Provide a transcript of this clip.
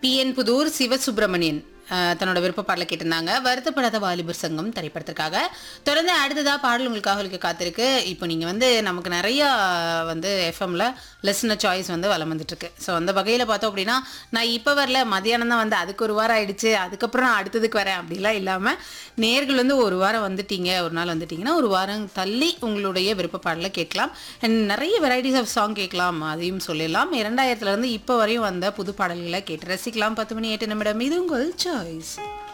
PN Pudur Sivasubramanian அஹ், தன்னோட விருப்ப பாடலை கேட்டிருந்தாங்க வருத்தப்படாத வாலிபர் சங்கம் திரைப்படத்திற்காக தொடர்ந்து அடுத்ததா பாடல் உங்களுக்காக உங்களுக்கு காத்திருக்கு இப்போ நீங்க வந்து நமக்கு நிறைய வந்து எஃப்எம்ல லெசனர் சாய்ஸ் வந்து வலம் வந்துட்டு இருக்கு ஸோ அந்த வகையில பார்த்தோம் அப்படின்னா நான் இப்போ வரல மதியானம் தான் வந்து அதுக்கு ஒரு வாரம் ஆயிடுச்சு அதுக்கப்புறம் நான் அடுத்ததுக்கு வரேன் அப்படிலாம் இல்லாம நேர்கள் வந்து ஒரு வாரம் வந்துட்டீங்க ஒரு நாள் வந்துட்டீங்கன்னா ஒரு வாரம் தள்ளி உங்களுடைய விருப்ப பாடலை கேட்கலாம் அண்ட் நிறைய வெரைட்டிஸ் ஆஃப் சாங் கேட்கலாம் அதையும் சொல்லிடலாம் இரண்டாயிரத்துல இருந்து இப்போ வரையும் வந்த புது பாடல்களை கேட்டு ரசிக்கலாம் பத்து மணி எட்டு நிமிடம் இது உங்கள் சாய்ஸ்